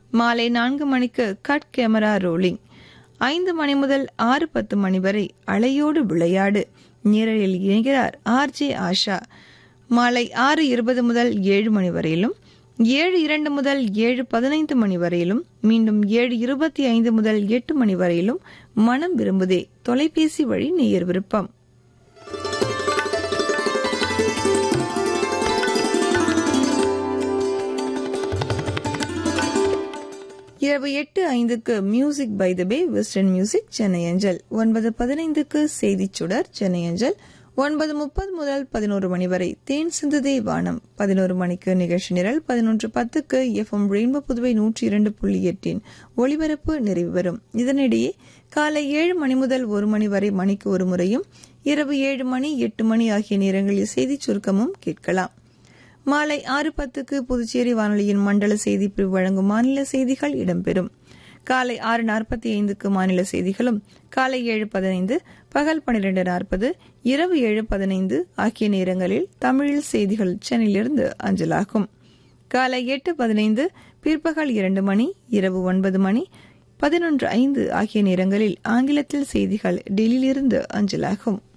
மாலை நான்கு மணிக்கு கட் கேமரா ரோலிங் ஐந்து மணி முதல் ஆறு பத்து மணி வரை அலையோடு விளையாடு நேரலில் இணைகிறார் ஆர் ஜே ஆஷா மாலை ஆறு இருபது முதல் ஏழு மணி வரையிலும் ஏழு இரண்டு முதல் ஏழு பதினைந்து மணி வரையிலும் மீண்டும் ஏழு இருபத்தி ஐந்து முதல் எட்டு மணி வரையிலும் மனம் விரும்புதே தொலைபேசி வழி நேயர் விருப்பம் இரவு எட்டு ஐந்துக்கு music by the bay western music Chennai அஞ்சல் ஒன்பது பதினைந்துக்கு செய்திச் சுடர் சென்னை அஞ்சல் ஒன்பது முப்பது முதல் பதினோரு மணி வரை தேன் சிந்துதே வானம் பதினோரு மணிக்கு நிகழ்ச்சி நிரல் பதினொன்று பத்துக்கு எஃப்எம் ரெயின்போ புதுவை நூற்றி இரண்டு புள்ளி எட்டின் ஒளிபரப்பு நிறைவு பெறும் இதனிடையே காலை ஏழு மணி முதல் ஒரு மணி வரை மணிக்கு ஒரு முறையும் இரவு ஏழு மணி எட்டு மணி ஆகிய நேரங்களில் செய்திச் சுருக்கமும் கேட்கலாம் மாலை ஆறு பத்துக்கு புதுச்சேரி வானொலியின் மண்டல செய்தி பிரிவு வழங்கும் மாநில செய்திகள் இடம்பெறும் காலை ஆறு நாற்பத்தி ஐந்துக்கு மாநில செய்திகளும் காலை ஏழு பதினைந்து பகல் பனிரெண்டு நாற்பது இரவு ஏழு பதினைந்து ஆகிய நேரங்களில் தமிழில் செய்திகள் சென்னையிலிருந்து அஞ்சலாகும் காலை எட்டு பதினைந்து பிற்பகல் இரண்டு மணி இரவு ஒன்பது மணி பதினொன்று ஐந்து ஆகிய நேரங்களில் ஆங்கிலத்தில் செய்திகள் டெல்லியிலிருந்து அஞ்சலாகும்